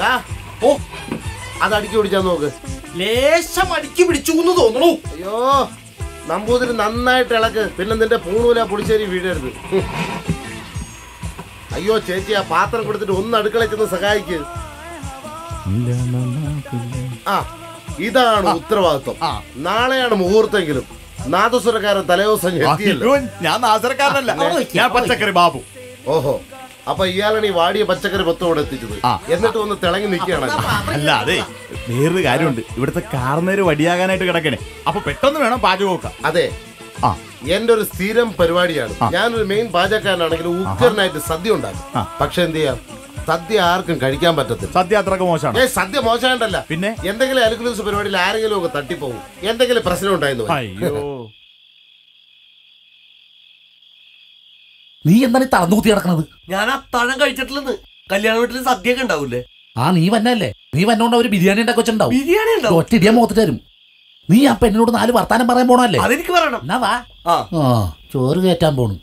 ദാ, ഓ അത് അടുക്കി പിടിച്ചാൽ നോക്ക് ലേശം അടുക്കി പിടിച്ചു എന്ന് തോന്നണു അയ്യോ നമ്പൂതിരി നന്നായിട്ട് ഇളക്ക് പിന്നെ നിന്റെ പൂണൂല പുളിശ്ശേരി വീഴരുത് ഹും. അയ്യോ ചേച്ചി ആ പാത്രം കൊടുത്തിട്ട് ഒന്ന് അടുക്കള ചെന്ന് സഹായിക്ക് ആ ഇതാണ് ഉത്തരവാദിത്വം ആ. നാളെയാണ് മുഹൂർത്തെങ്കിലും നാദസ്വരക്കാരൻ തലേദിവസം എത്തിയല്ലോ അയ്യോ, ഞാൻ നാസരക്കാരനല്ല അവിടെ വെക്ക്, ഞാൻ അവിടെ പച്ചക്കറി ബാബു ഓഹോ അപ്പൊ ഇയാളാണ് ഈ വാടിയ പച്ചക്കറി മൊത്തം ഇവിടെ എത്തിച്ചത് ആ. എന്നിട്ട് ഒന്ന് തിളങ്ങി നിൽക്കുകയാണല്ലോ അല്ല അതെ വേറൊരു കാര്യമുണ്ട് ഇവിടുത്തെ കാർന്നേര് വടിയാകാനായിട്ട് കിടക്കണേ അപ്പൊ പെട്ടെന്ന് വേണം പാചകമൊക്കെ അതെ ആ എന്റെ ഒരു സ്ഥിരം പരിപാടിയാണ് ആ. ഞാനൊരു മെയിൻ പാചകക്കാരനാണെങ്കിൽ ഉക്കറിനായിട്ട് സദ്യ ഉണ്ടാക്കും ആ. പക്ഷെ എന്ത് ചെയ്യാം സദ്യ ആർക്കും കഴിക്കാൻ പറ്റത്തില്ല സദ്യ അത്രക്ക് മോശമാണ് ഏ സദ്യ മോശമായിട്ടല്ല പിന്നെ? എന്തെങ്കിലും അലുക്കുലൂസ് പരിപാടിയിൽ ആരെങ്കിലും ഒക്കെ തട്ടിപ്പോവും എന്തെങ്കിലും പ്രശ്നം ഉണ്ടായിരുന്നു അയ്യോ നീ എന്താണ് ഈ തളർന്നു കിടക്കണത് ഞാൻ അത്താഴം കഴിച്ചിട്ടില്ലെന്ന് കല്യാണ വീട്ടിൽ സദ്യ ഒക്കെ ഉണ്ടാവൂലേ ആ നീ വന്നല്ലേ നീ വന്നോണ്ട് ഒരു ബിരിയാണി ഉണ്ടാക്കി വെച്ചിട്ടുണ്ടാവും ബിരിയാണി ഉണ്ടാവും ഒറ്റ ഇടിയാൻ മുഖത്ത് തരും നീ ആ പെണ്ണിനോട് നാല് വർത്താനം പറയാൻ പോണല്ലേ അതെനിക്ക് പറയണം എന്നാ വാ ആ ആ ചോറ് കയറ്റാൻ പോണു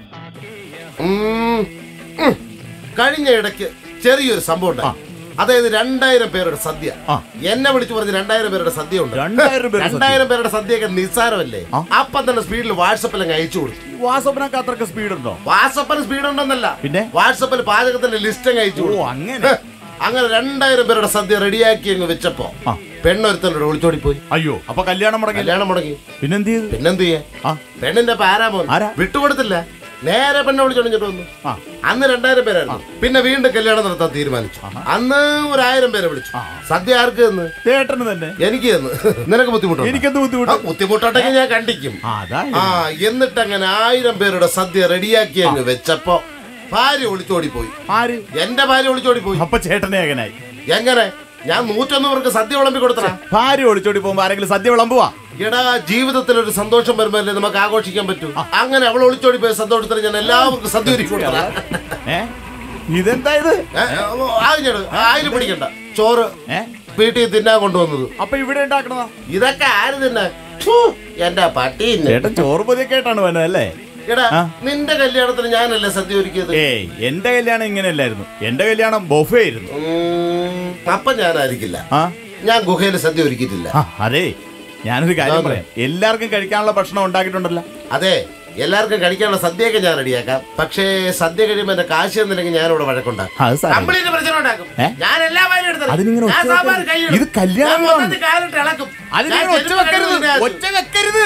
ഉം. ഉം. കഴിഞ്ഞ ഇടയ്ക്ക് ചെറിയൊരു സംഭവം ഉണ്ടായി അതായത് രണ്ടായിരം പേരുടെ സദ്യ ആ. എന്നെ വിളിച്ചു പറഞ്ഞ് രണ്ടായിരം പേരുടെ സദ്യ ഉണ്ട് രണ്ടായിരം രൂപ രണ്ടായിരം പേരുടെ സദ്യയൊക്കെ നിസ്സാരമല്ലേ ആ. അപ്പം തന്നെ സ്പീഡിൽ വാട്സപ്പിൽ അങ്ങ് അയച്ചു കൊടുത്തു വാസപ്പനൊക്കെ അത്രക്ക് സ്പീഡ് ഉണ്ടോ വാട്സപ്പിൽ സ്പീഡ് ഉണ്ടെന്നല്ല പിന്നെ? വാട്സപ്പിൽ പാചകത്തിന്റെ ലിസ്റ്റ് അങ്ങ് അയച്ചു ഓ കൊടുത്തു അങ്ങനെ അങ്ങനെ രണ്ടായിരം പേരുടെ സദ്യ റെഡിയാക്കി അങ്ങ് വെച്ചപ്പോ ആ. പെണ്ണൊരുത്തനോട് ഒളിച്ചോടി പോയി അയ്യോ അപ്പൊ കല്യാണം മുടങ്ങില്ല കല്യാണം മുടങ്ങി പിന്നെന്ത് ചെയ്ത് പിന്നെന്ത് ചെയ്യാ ആ പെണ്ണിന്റെ പാരാമോൻ ആരാ? വിട്ടുകൊടുത്തില്ല നേരെ പെണ്ണെ വിളിച്ചോണ്ടിട്ട് വന്നു ആ അന്ന് രണ്ടായിരം പേരായിരുന്നു പിന്നെ വീണ്ടും കല്യാണം നടത്താൻ തീരുമാനിച്ചു അന്ന് ഒരു ആയിരം പേരെ വിളിച്ചു സദ്യ ആർക്ക് തന്ന് ചേട്ടന് തന്നെ എനിക്ക് തന്ന് നിനക്ക് ബുദ്ധിമുട്ടുണ്ട് എനിക്കെന്ത് ബുദ്ധിമുട്ട് ബുദ്ധിമുട്ടുണ്ടെങ്കിൽ ഞാൻ കണ്ടിക്കും ആ, അതാ ആ എന്നിട്ട് അങ്ങനെ ആയിരം പേരുടെ സദ്യ റെഡിയാക്കി അങ്ങ് വെച്ചപ്പോ ഭാര്യ ഒളിച്ചോടി പോയി ആര് എന്റെ ഭാര്യ ഒളിച്ചോടി പോയി അപ്പൊ ചേട്ടനെ എങ്ങനായി എങ്ങനെ ഞാൻ നൂറ്റൊന്ന് പേർക്ക് സദ്യ വിളമ്പി കൊടുത്തടാ ഭാര്യ ഒളിച്ചോടി പോകുമ്പോ ആരെങ്കിലും സദ്യ വിളമ്പുവാ എടാ ജീവിതത്തിൽ ഒരു സന്തോഷം വരുമ്പോഴല്ലേ നമുക്ക് ആഘോഷിക്കാൻ പറ്റൂ അങ്ങനെ അവൾ ഒളിച്ചോടി പോയ സന്തോഷത്തിന് ഞാൻ എല്ലാവർക്കും സദ്യ ഒരുക്കി കൊടുത്തടാ ഏ ഇതെന്താ ഇത് ഏ, ഓ, ആയിരം ആയിരം പിടിക്കണ്ട ചോറ് ഏ വീട്ടിൽ തിന്നാൻ കൊണ്ടുവന്നത് അപ്പൊ ഇവിടെ ഉണ്ടാക്കണതാ ഇതൊക്കെ ആര് തിന്നാ ഛൂ, എന്റെ പട്ടി തിന്നെ. ചേട്ടൻ ചോറ് പൊതിയൊക്കെ ആയിട്ടാണ് വേണ്ടത് അല്ലേ എടാ ആ. നിന്റെ കല്യാണത്തിന് ഞാനല്ലേ സദ്യ ഒരുക്കിയത് ഏയ് എന്റെ കല്യാണം ഇങ്ങനെയല്ലായിരുന്നു എന്റെ കല്യാണം ബൊഫേ ആയിരുന്നു ഉം, അപ്പൊ ഞാനായിരിക്കില്ല ആ ഞാൻ ഗുഹയിൽ സദ്യ ഒരുക്കിയിട്ടില്ല ആ, അതെ ഞാനൊരു കാര്യം അതാണ്. പറയാം എല്ലാവർക്കും കഴിക്കാനുള്ള ഭക്ഷണം ഉണ്ടാക്കിയിട്ടുണ്ടല്ലോ അതെ എല്ലാവർക്കും കഴിക്കാനുള്ള സദ്യയൊക്കെ ഞാൻ റെഡിയാക്കാം പക്ഷേ സദ്യ കഴിയുമ്പോ എന്റെ കാശ് തന്നില്ലെങ്കിൽ ഞാനിവിടെ വഴക്കുണ്ടാക്കും അത് സാരമില്ല. കംപ്ലീറ്റ് പ്രശ്നം ഉണ്ടാക്കും ഏ? ഞാൻ എല്ലാ വാരും എടുത്തത് അതിനിങ്ങനെ ഞാൻ ഒച്ച സാമ്പാർ വെക്കരുത്. കൈയിടും. ഇത് കല്യാണം ഞാൻ മൊത്തത്തിൽ കാലിട്ട് ഇളക്കും അതിനിങ്ങനെ ഞാൻ ഒച്ച ചെരുപ്പ് വെക്കരുത് കഴുകും ഒച്ച വെക്കരുത്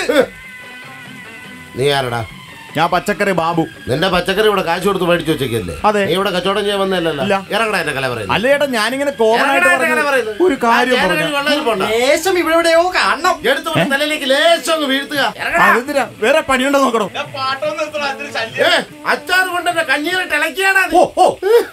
നീ ആരടാ ഞാൻ പച്ചക്കറി ബാബു നിന്റെ പച്ചക്കറി ഇവിടെ കാശ് കൊടുത്ത് മേടിച്ചു വെച്ചേക്കല്ലേ അതെ. നീ ഇവിടെ കച്ചവടം ചെയ്യാൻ വന്നല്ലോ ഇല്ല. ഇറങ്ങടാ എന്റെ കല പറയുന്നത് അല്ല ചേട്ടാ ഞാനിങ്ങനെ കോമൺ ആയിട്ട് പറഞ്ഞത് ഒരു കാര്യം പറഞ്ഞു ലേശം ഇവിടെ എവിടെയോ കാണണം എടുത്തു കൊണ്ട് തലയിലേക്ക് ലേശം അങ്ങ് വീഴ്ത്തുക ഇറങ്ങടാ. അതെന്തിനാ വേറെ പണിയുണ്ടോ നോക്കണോ ഏ, അച്ചാറ് കൊണ്ട് എന്റെ കഞ്ഞീരിട്ട് ഇളക്കിയാടാ നീ. ഓ ഓ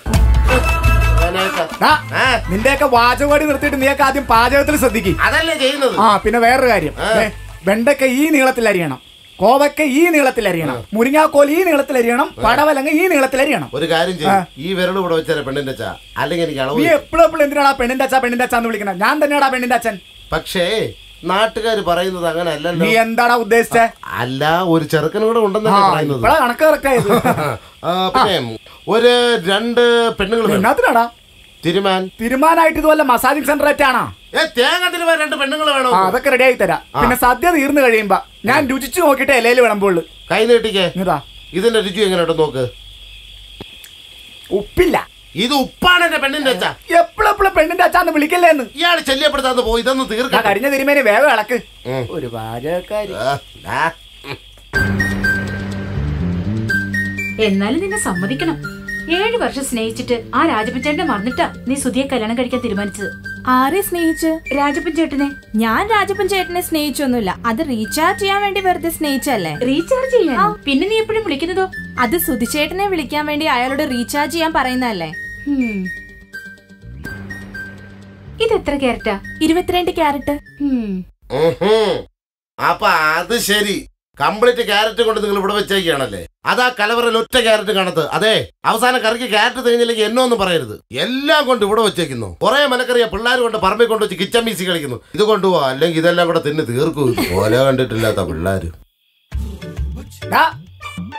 ഞാനേക്കാം. ആ, ആ, നിന്റെയൊക്കെ വാചകവാടി നിർത്തിയിട്ട് നീയൊക്കെ ആദ്യം പാചകത്തിൽ ശ്രദ്ധിക്കും അതല്ലേ ചെയ്യുന്നത് ആ പിന്നെ വേറൊരു കാര്യം ആ. ദേ, വെണ്ടയ്ക്ക ഈ നീളത്തിൽ അരിയണം കോവയ്ക്ക ഈ നീളത്തിൽ അരിയണം മുരിങ്ങാക്കോൽ ഈ നീളത്തിൽ അരിയണം പടവലങ്ങ ഈ നീളത്തിൽ അരിയണം ഒരു കാര്യം ആ. ചെയ്യും ഈ വിരൽ ഇവിടെ വെച്ചാൽ പെണ്ണിന്റെ ചാ അല്ലെങ്കിൽ എനിക്ക് അളവ് നീ തെറ്റും. എപ്പോഴും എപ്പോഴും എന്തിനാടാ പെണ്ണിന്റെ അച്ഛാ പെണ്ണിന്റെ അച്ഛാന്ന് വിളിക്കണം ഞാൻ തന്നെയാടാ പെണ്ണിന്റെ അച്ഛൻ പക്ഷേ നാട്ടുകാർ പറയുന്നത് അങ്ങനെ അല്ലല്ലോ നീ എന്താടാ ഉദ്ദേശിച്ചേ അല്ല ഒരു ചെറുക്കനും കൂടെ ആ ഉണ്ടെന്നല്ലേ പറയുന്നത് ഇപ്പഴാ കണക്ക് കറക്റ്റായത് ആ, പിന്നെ ഒരു രണ്ട് പെണ്ണുങ്ങൾ വേണം. എന്നാത്തിനാടാ തിരുമാൻ തീരുമാനമായിട്ട് ഇതുപോലെ മസാജിങ് സെന്റർ ആയിട്ടാണോ ഏ തേങ്ങ തിരുമാൻ രണ്ട് പെണ്ണുങ്ങൾ വേണോ ആ അതൊക്കെ റെഡി ആയി തരാം പിന്നെ സദ്യ തീർന്നു കഴിയുമ്പോ ഞാൻ രുചിച്ചു നോക്കിയിട്ട് ഇലയിൽ വിളമ്പുള്ളൂ കൈ നീട്ടിക്കേ ഇതാ ഇതിന്റെ രുചി എങ്ങനെയുണ്ട് നോക്ക് ഉപ്പില്ല ഇത് ഉപ്പാണ് എന്റെ പെണ്ണിന്റെ അച്ഛ എപ്പോഴെപ്പോഴും പെണ്ണിന്റെ അച്ഛാന്ന് വിളിക്കല്ലേ എന്ന് ഇയാൾ ശല്യപ്പെടുത്താന്ന് പോയി ഇതൊന്ന് ഞാൻ തീർക്കാം കരിഞ്ഞ തിരുമേനി വേഗം ഇളക്ക് ഉം. ഒരു പാചകക്കാരി എന്നാലും നിന്നെ സമ്മതിക്കണം ഏഴു വർഷം സ്നേഹിച്ചിട്ട് ആ രാജപ്പൻചേട്ടനെ മറന്നിട്ടാ നീ സുധിയെ കല്യാണം കഴിക്കാൻ തീരുമാനിച്ചത് ആരെ സ്നേഹിച്ച് രാജപ്പൻചേട്ടനെ ഞാൻ രാജപ്പൻ ചേട്ടനെ സ്നേഹിച്ചൊന്നുമില്ല അത് റീചാർജ് ചെയ്യാൻ വേണ്ടി വെറുതെ സ്നേഹിച്ചല്ലേ റീചാർജ് ചെയ്യാൻ പിന്നെ നീ എപ്പോഴും വിളിക്കുന്നതോ അത് സുധിച്ചേട്ടനെ വിളിക്കാൻ വേണ്ടി അയാളോട് റീചാർജ് ചെയ്യാൻ പറയുന്നതല്ലേ ഹും. ഇത് എത്ര ക്യാരറ്റാ ഇരുപത്തിരണ്ട് ക്യാരറ്റ് ഹും. ഉഹും. അപ്പൊ അത് ശരി കംപ്ലീറ്റ് ക്യാരറ്റ് കൊണ്ട് നിങ്ങൾ ഇവിടെ വെച്ചേക്കാണല്ലേ അതാ കലവറയിൽ ഒറ്റ ക്യാരറ്റ് കാണത്ത് അതെ അവസാനം കറിക്ക് ക്യാരറ്റ് തികഞ്ഞില്ലെങ്കിൽ എന്നോ ഒന്നും പറയരുത് എല്ലാം കൊണ്ട് ഇവിടെ വെച്ചേക്കുന്നു കുറെ മനക്കറിയ പിള്ളേർ കൊണ്ട് പറമ്പിൽ കൊണ്ട് വെച്ച് കിച്ചൻ മീസി കളിക്കുന്നു ഇത് കൊണ്ടുപോവാ അല്ലെങ്കിൽ ഇതെല്ലാം കൂടെ തിന്ന് തീർക്കും ഓല കണ്ടിട്ടില്ലാത്ത പിള്ളേര് ഡാ,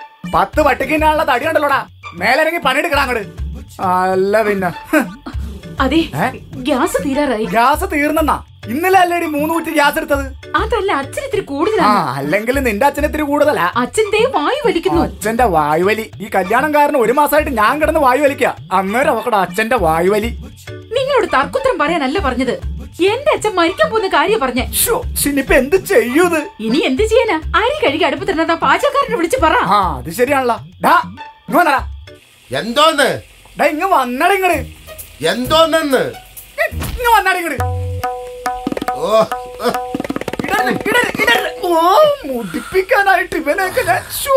പത്ത് പട്ടിക്കിനുള്ള തടി ഉണ്ടല്ലോടാ മേലിറങ്ങി പണിയെടുക്കണം അങ്ങോട്ട് അല്ല പിന്നെ ഹ്. അതെ ഏ? ഗ്യാസ് തീരാറായി ഗ്യാസ് തീർന്നെന്നാ ഇന്നലെ അല്ലേടി മൂന്ന് കുറ്റി ഗ്യാസ് എടുത്തത് അതല്ല അച്ഛൻ ഇത്തിരി ആ കൂടുതലാണ് അല്ലെങ്കിൽ നിന്റെ അച്ഛൻ ഇത്തിരി കൂടുതലാ അച്ഛൻ ദേ വായു വലിക്കുന്നു അച്ഛന്റെ വായുവലി ഈ കല്യാണം കാരണം ഒരു മാസമായിട്ട് ഞാൻ കിടന്ന് വായു വലിക്ക അന്നേരം അവക്കടെ അച്ഛന്റെ വായുവലി നിങ്ങളോട് തർക്കുത്തരം പറയാനല്ല പറഞ്ഞത് എന്റെ അച്ഛൻ മരിക്കാൻ പോകുന്ന കാര്യം പറഞ്ഞേ ഷോ ഇനിയിപ്പൊ എന്ത് ചെയ്യൂത് ഇനി എന്ത് ചെയ്യാനാ അരി കഴുകി അടുപ്പത്തിരുന്ന പാചകക്കാരനെ വിളിച്ച് പറ ആ അത് ശരിയാണല്ലോ ഡാ ഇങ്ങ് വന്നടാ എന്തോന്ന് ഡാ ഇങ്ങ് വന്നട ഇങ്ങട് എന്തോന്നെന്ന് ഇങ്ങ് വന്നട ഇങ്ങട് ഓ ഉഹ്. ഇടരുത്, ഇടരുത്, ഇടരുത്. ഓ മുടിപ്പിക്കാനായിട്ട് ഇവനൊക്കെ ഞാൻ ശ്ശോ.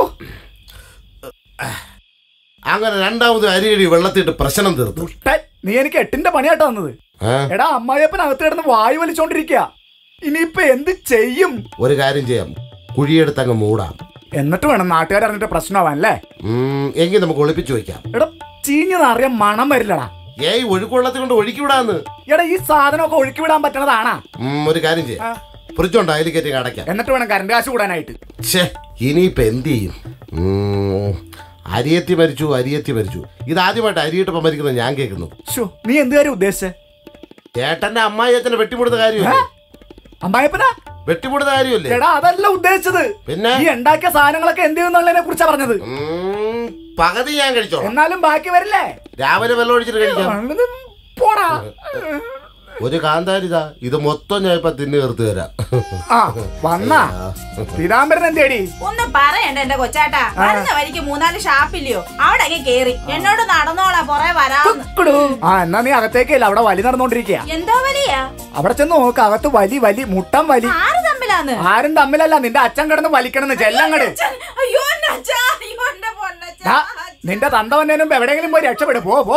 അങ്ങനെ രണ്ടാമത് അരിയടി വെള്ളത്തിട്ട് പ്രശ്നം തീർത്തു ദുഷ്ടൻ, നീ എനിക്ക് എട്ടിന്റെ പണിയാട്ടോ വന്നത് ഏ? എടാ അമ്മായിയപ്പൻ അകത്ത് കിടന്ന് വായു വലിച്ചോണ്ടിരിക്കുക ഇനിയിപ്പൊ എന്ത് ചെയ്യും ഒരു കാര്യം ചെയ്യാം കുഴിയെടുത്ത് അങ്ങ് മൂടാം എന്നിട്ട് വേണം നാട്ടുകാർ അറിഞ്ഞിട്ട് പ്രശ്നമാവാൻ അല്ലേ ഉം, എങ്കിൽ നമുക്ക് ഒളിപ്പിച്ചു വയ്ക്കാം എടാ ചീഞ്ഞതറിയാൻ മണം വരില്ലടാ ഏയ് ഒഴുക്കുവെള്ളത്തിൽ കൊണ്ട് ഒഴുക്കി വിടാന്ന് എടാ ഈ സാധനമൊക്കെ ഒഴുക്കി വിടാൻ പറ്റണതാണാ ഉം, ഒരു കാര്യം ആ. ചെയ്യാം ഫ്രിഡ്ജുണ്ടോ അതിൽ കയറ്റി അടയ്ക്കാം എന്നിട്ട് വേണം കറണ്ട് കാശ് കൂടാനായിട്ട് ഛേ ഇനിയിപ്പോ എന്ത് ചെയ്യും ഉം, അരിയത്തി മരിച്ചു അരിയത്തി മരിച്ചു ഇതാദ്യമായിട്ട് അരിയിട്ടപ്പം മരിക്കുന്നത് ഞാൻ കേൾക്കുന്നു ഷോ നീ എന്ത് കാര്യം ഉദ്ദേശിച്ചേ ചേട്ടന്റെ അമ്മായി അച്ഛനെ വെട്ടിമുടുന്ന കാര്യമല്ലേ അമ്മായപ്പനാ വെട്ടിമുടുന്ന കാര്യമല്ലേ എടാ അതല്ല ഉദ്ദേശിച്ചത് പിന്നെ ഈ ഉണ്ടാക്കിയ സാധനങ്ങളൊക്കെ എന്ത് ചെയ്യുന്നുള്ളതിനെ കുറിച്ചാ പറഞ്ഞത് ഉം, പകുതി ഞാൻ കഴിച്ചോളാം എന്നാലും ബാക്കി വരില്ലേ രാവിലെ വെള്ളം ഒഴിച്ചിട്ട് കഴിക്കാം ഉള്ളത് പോടാ ഒരു കാന്താരിതാ ഇത് മൊത്തം ഞാൻ ഇപ്പൊ തിന്നു തീർത്ത് തരാം ആ വന്നാ പീതാംബരൻ എന്തേടി ഒന്ന് പറയണ്ട എന്റെ കൊച്ചാട്ടാ വരുന്ന വഴിക്ക് മൂന്നാല് ഷാപ്പില്ലയോ അവിടെ അങ്ങ് കേറി എന്നോട് നടന്നോളാം പൊറേ വരാന്ന് ആ എന്നാ നീ അകത്തേക്കല്ല അവിടെ വലി നടന്നോണ്ടിരിക്കുക എന്തോ വലിയ അവിടെ ചെന്ന് നോക്ക് അകത്ത് വലി വലി മുട്ടം വലി ആര് തമ്മിലാന്ന് ആരും തമ്മിലല്ല നിന്റെ അച്ഛൻ കിടന്ന് വലിക്കണെന്ന് ചെല്ലങ്ങട് അച്ഛൻ, അയ്യോ എന്റെ അച്ഛാ അയ്യോ എന്റെ പൊന്നച്ഛാ ദാ, നിന്റെ തന്ത വന്നതിനും എവിടെയെങ്കിലും പോയി രക്ഷപ്പെടും പോ പോ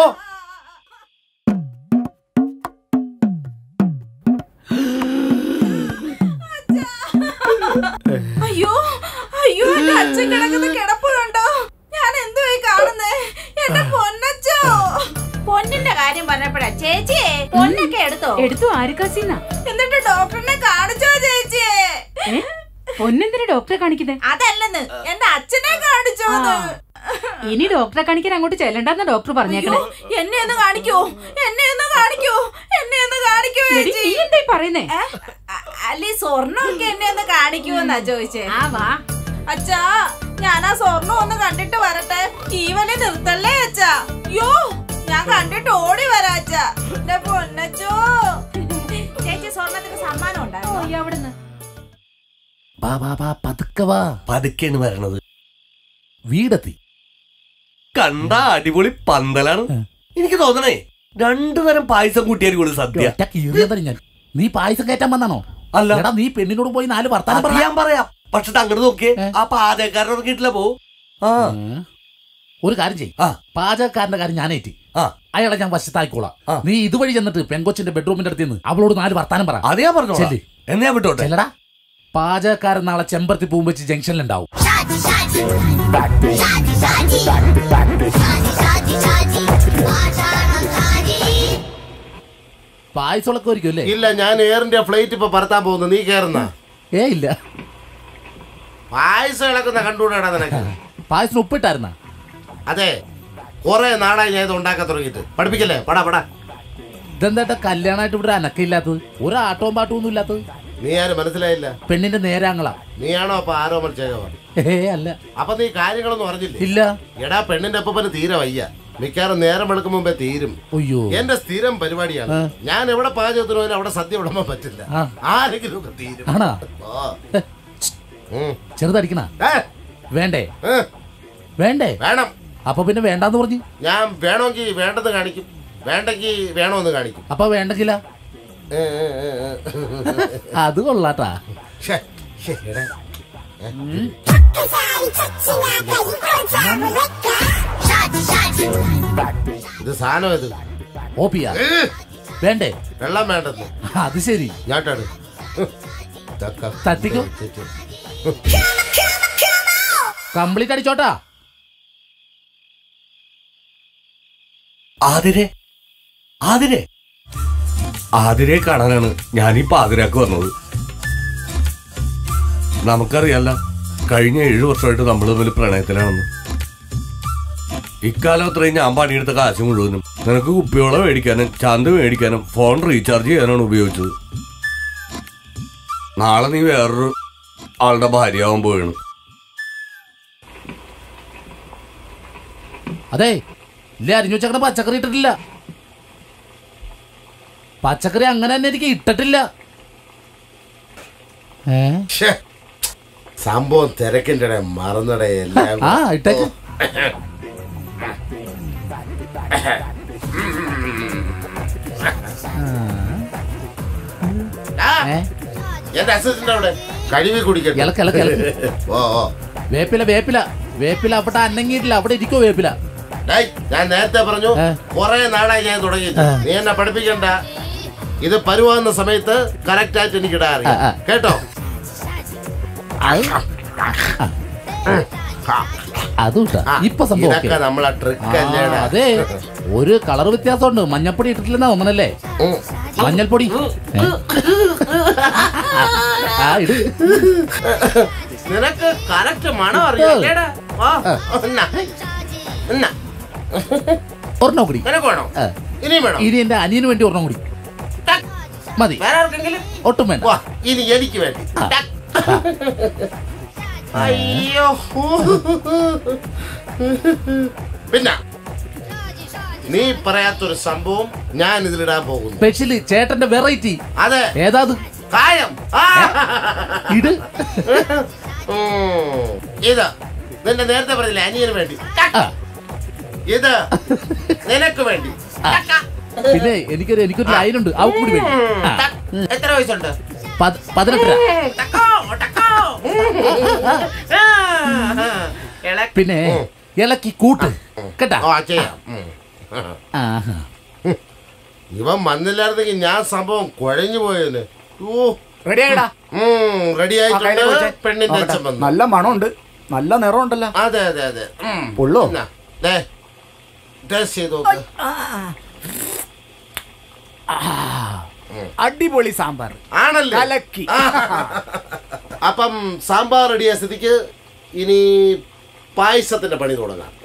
അയ്യോ അയ്യോ എന്റെ അച്ഛൻ കിടക്കുന്ന കിടപ്പുണ്ടോ ഞാൻ എന്തുവായി കാണുന്നേ എന്റെ പൊന്നച്ചോ പൊന്നിന്റെ കാര്യം പറഞ്ഞപ്പോഴാ ചേച്ചിയെ പൊന്നൊക്കെ എടുത്തോ എടുത്തു ആരുക്കാസിന്നാ എന്നിട്ട് ഡോക്ടറിനെ കാണിച്ചോ ചേച്ചിയെ ഏ? പൊന്നെന്തിനാ ഡോക്ടറെ കാണിക്കുന്നേ അതല്ലെന്ന് എന്റെ അച്ഛനെ കാണിച്ചോന്ന് ഇനി ഡോക്ടറെ കാണിക്കാൻ അങ്ങോട്ട് ചെല്ലണ്ടെന്ന ഡോക്ടർ പറഞ്ഞേക്കണേ അയ്യോ, എന്നെ ഒന്ന് കാണിക്കോ എന്നെ ഒന്ന് കാണിക്കോ എന്നെ ഒന്ന് കാണിക്കോ എടി, ചേച്ചി നീ എന്തായി പറയുന്നേ ഏ? അ- അല്ല ഈ സ്വർണ്ണമൊക്കെ എന്നെ ഒന്ന് കാണിക്കുമെന്നാ ചോദിച്ചേ ആ വാ അച്ഛാ ഞാൻ ആ സ്വർണ്ണം ഒന്ന് കണ്ടിട്ട് വരട്ടെ ഈ വലി നിർത്തല്ലേ അച്ഛാ യോ ഞാൻ കണ്ടിട്ട് ഓടി വരാ അച്ഛാ എന്റെ പൊന്നച്ചോ ചേച്ചി സ്വർണത്തിന് സമ്മാനം ഉണ്ടായിരുന്നു പോയി അവിടുന്ന് വാ വാ വാ പതുക്കെ വാ പതുക്കെയാണ് വരണത് വീടെത്തി കണ്ട അടിപൊളി പന്തലാണ് ഏ. എനിക്ക് തോന്നണേ രണ്ടു തരം പായസം കൂട്ടിയായിരിക്കും സദ്യ ഒറ്റ കീറിയതല്ല ഞാൻ നീ പായസം കയറ്റാൻ വന്നാണോ അല്ല എടാ നീ പെണ്ണിനോട് പോയി നാല് വർത്താനം അത് പറ ഞാൻ പറയാം പക്ഷെ അങ്ങോട്ട് നോക്കിയേ ഏ. ആ പാചകക്കാരൻ ഇറങ്ങിയിട്ടില്ല പോ ആ ഉം. ഒരു കാര്യം ചെയ് ആ. പാചകക്കാരന്റെ കാര്യം ഞാനേറ്റി ആ അയാളെ ഞാൻ വശത്തായിക്കോളാം ആ. നീ ഇതുവഴി ചെന്നിട്ട് പെങ്കൊച്ചിന്റെ ബെഡ്റൂമിന്റെ അടുത്ത് നിന്ന് അവളോട് നാല് വർത്താനം പറ അത് ഞാൻ പറഞ്ഞോളാം ചെല്ല്. എന്നെ ഞാൻ വിട്ടോട്ടെ ചെല്ലടാ പാചകക്കാരൻ നാളെ ചെമ്പരത്തി പൂവും വെച്ച് ജംഗ്ഷനിലുണ്ടാവും പായസമൊക്കെ ഒരിക്കും അല്ലേ ഇല്ല ഞാൻ എയർ ഇന്ത്യ ഫ്ലൈറ്റ് ഇപ്പൊ പറത്താൻ പോകുന്നു നീ കേറുന്ന ഏ ഇല്ല പായസം ഇളക്കുന്ന കണ്ടുകൂടാടാ നിനക്ക് പായസം ഉപ്പിട്ടായിരുന്ന അതെ കുറെ നാളായി ഞാൻ ഇത് ഉണ്ടാക്കാൻ തുടങ്ങിയിട്ട് പഠിപ്പിക്കല്ലേ പടാ പടാ ഇതെന്താ കല്യാണമായിട്ട് ഇവിടെ അനക്കയില്ലാത്തത് ഒരു ആട്ടവും പാട്ടവും ഒന്നും ഇല്ലാത്തത് നീ ആരും മനസ്സിലായില്ല പെണ്ണിന്റെ നേരാങ്ങളാ നീയാണോ അപ്പൊ ആരോ മത്സേകവൻ ഏ അല്ല അപ്പൊ നീ കാര്യങ്ങളൊന്നും അറിഞ്ഞില്ലേ ഇല്ല എടാ പെണ്ണിന്റെ അപ്പന് തീരെ വയ്യ മിക്കാറും നേരം വെളുക്കും മുമ്പേ തീരും അയ്യോ എന്റെ സ്ഥിരം പരിപാടിയാണ് ആ. ഞാൻ എവിടെ പാചകത്തിന് പോയാലും അവിടെ സദ്യ വിടുമ്പോ പറ്റില്ല ആ. ആരെങ്കിലും ഒക്കെ തീരും ആണാ ഓ. ഉം. ചെറുതടിക്കണ ഏ, വേണ്ടേ ഏ, വേണ്ടേ വേണം അപ്പൊ പിന്നെ വേണ്ടാന്ന് പറഞ്ഞു ഞാൻ വേണമെങ്കിൽ വേണ്ടെന്ന് കാണിക്കും വേണ്ടെങ്കിൽ വേണമെന്ന് കാണിക്കും അപ്പൊ വേണ്ടെങ്കില ഏ, ഏ, ഏ, ഏ. അത് കൊള്ളാട്ടാ ശ്ശെ, ശ്ശെ, എടാ. ഇത് സാധനം ഇത് ഓപ്പിയാ ഏ, വേണ്ടേ വെള്ളം വേണ്ടെന്ന് അത് ശരി ഞാട്ടാണ് തക്ക. തട്ടിക്കോ. കംപ്ലീറ്റ് അടിച്ചോട്ടാ ആതിരെ ആതിരെ ആതിരെ കാണാനാണ് ഞാൻ ഈ പാതിരാക്ക് വന്നത് നമുക്കറിയാല്ല കഴിഞ്ഞ ഏഴു വർഷമായിട്ട് നമ്മൾ തമ്മിൽ പ്രണയത്തിലാണെന്ന് ഇക്കാലം അത്രയും ഞാൻ പണിയെടുത്ത കാശ് മുഴുവനും നിനക്ക് കുപ്പിയോളം മേടിക്കാനും ചന്ത മേടിക്കാനും ഫോൺ റീചാർജ് ചെയ്യാനാണ് ഉപയോഗിച്ചത് നാളെ നീ വേറൊരു ആളുടെ ഭാര്യയാവാൻ പോവുകയാണ് അതെ ഇല്ല അരിഞ്ഞു വെച്ചേക്കണ പച്ചക്കറി ഇട്ടിട്ടില്ല പച്ചക്കറി അങ്ങനെ തന്നെ എനിക്ക് ഇട്ടിട്ടില്ല ഏ ശ്ശേ. സംഭവം തിരക്കിന്റെ ഇടയിൽ മറന്നടേ എല്ലാം ആ ഇട്ടേക്ക് ആ, ഏ എന്റെ അസിസ്റ്റന്റ് അവിടെ കഴുകി കുടിക്കട്ടെ ഇളക്ക് ഇളക്ക് ഇളക്ക് ഓ ഓ വേപ്പില വേപ്പില വേപ്പില അവിടെ അന്നങ്ങിയിട്ടില്ല അവിടെ ഇരിക്കോ വേപ്പില ഡേയ്, ഞാൻ നേരത്തെ പറഞ്ഞു ഏ. കുറെ നാളായി ഞാൻ തുടങ്ങി ഏ. നീ എന്നെ പഠിപ്പിക്കണ്ട ഇത് പരുവാകുന്ന സമയത്ത് കറക്റ്റ് ആയിട്ട് എനിക്ക് ഇടാൻ അറിയാം ആ, ആ. കേട്ടോ അതും ഇട്ടാ ആ, ഇപ്പൊ സംഭവം ഇതൊക്കെ okay. നമ്മളെ ആ, ട്രിക്ക് അല്ലേടാ അതെ ഒരു കളർ വ്യത്യാസമുണ്ട് മഞ്ഞപ്പൊടി ഇട്ടിട്ടില്ലെന്നാ തോന്നണല്ലേ ഉം. മഞ്ഞൾപ്പൊടി ഏ? ആ ഇട് നിനക്ക് കറക്റ്റ് മണം അറിയാം ആ. ഒരെണ്ണം കൂടി നിനക്ക് വേണോ ആ. ഇനിയും വേണോ ഇനി എന്റെ അനിയന് വേണ്ടി ഒരെണ്ണം കൂടി ടക്ക്. മതി വേറെ ആർക്കെങ്കിലും ഒട്ടും വേണ്ട വാ ഇനി എനിക്ക് വേണ്ടി ടക്ക്. അയ്യോ പിന്നെ നീ പറയാത്തൊരു സംഭവം ഞാൻ ഇതിലിടാൻ പോകുന്നു സ്പെഷ്യല് ചേട്ടന്റെ വെറൈറ്റി അതെ ഏതാത് കായം ആ. ഇട് ഉം. ഇത് നിന്റെ നേരത്തെ പറഞ്ഞില്ല അനിയന് വേണ്ടി ടക്ക്. ആ, ഇത് നിനക്ക് വേണ്ടി ടക്ക്. പിന്നെ എനിക്കൊരു എനിക്കൊരു ലൈൻ ഉണ്ട് അവ കൂടി വേണ്ടി ആ, ടക്ക്. എത്ര വയസ്സുണ്ട് പത്- പതിനെട്ടര ടക്കോ, ടക്കോ. ആ. ഇള- പിന്നെ ഉം. ഇളക്കി കൂട്ട് കേട്ടാ ആ ചെയ്യാം ഉം. ആഹാ. ഇവൻ വന്നില്ലായിരുന്നെങ്കിൽ ഞാൻ സംഭവം കുഴഞ്ഞു പോയേനെ ഓ റെഡി ആയിടാ റെഡി ആ, കയ്യില് ആയിട്ടുണ്ട് പിടിച്ചേ. പെണ്ണിന്റെ നോക്കട്ടെ. അച്ഛൻ വന്നു നല്ല മണമുണ്ട് നല്ല നിറമുണ്ടല്ലോ അതെ അതെ അതെ ഉം. ഉള്ളോ? എന്നാ, ദേ, ടേസ്റ്റ് ചെയ്ത് നോക്ക് അടിപൊളി സാമ്പാർ ആണല്ലേ കലക്കി. ആ. അപ്പം സാമ്പാർ റെഡിയായ സ്ഥിതിക്ക് ഇനി പായസത്തിന്റെ പണി തുടങ്ങാം